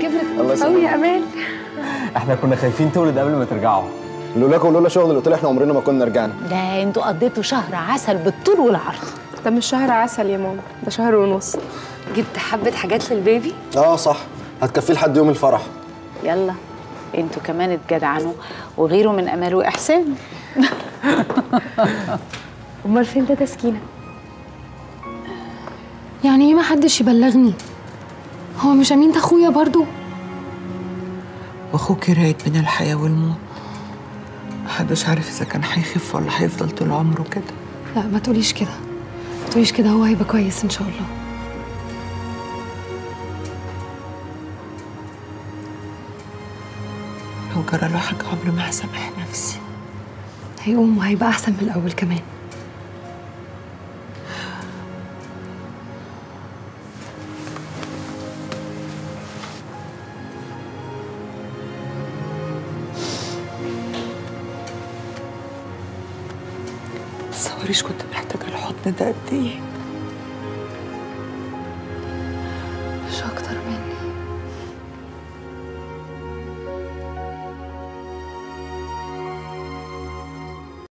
الله كبرت قوي يسلمك يا امال احنا كنا خايفين تولد قبل ما ترجعوا لولاكم ولولا شغل الاوتيل احنا عمرنا ما كنا رجعنا ده انتوا قضيتوا شهر عسل بالطول والعرض ده مش شهر عسل يا ماما ده شهر ونص جبت حبة حاجات للبيبي اه صح هتكفيه لحد يوم الفرح يلا انتوا كمان اتجدعنوا وغيروا من امال واحسان امال فين ده تسكينه يعني ايه ما حدش يبلغني هو مش امين ده اخويا برضو واخوك رايد من الحياة والموت محدش عارف اذا كان هيخف ولا هيفضل طول عمره كده لا ما تقوليش كده ما تقوليش كده هو هيبقى كويس ان شاء الله لو جرى له حاجة عمري ما هسامح نفسي هيقوم وهيبقى احسن من الاول كمان تصوريش كنت محتاجة الحضن ده قد ايه مش اكتر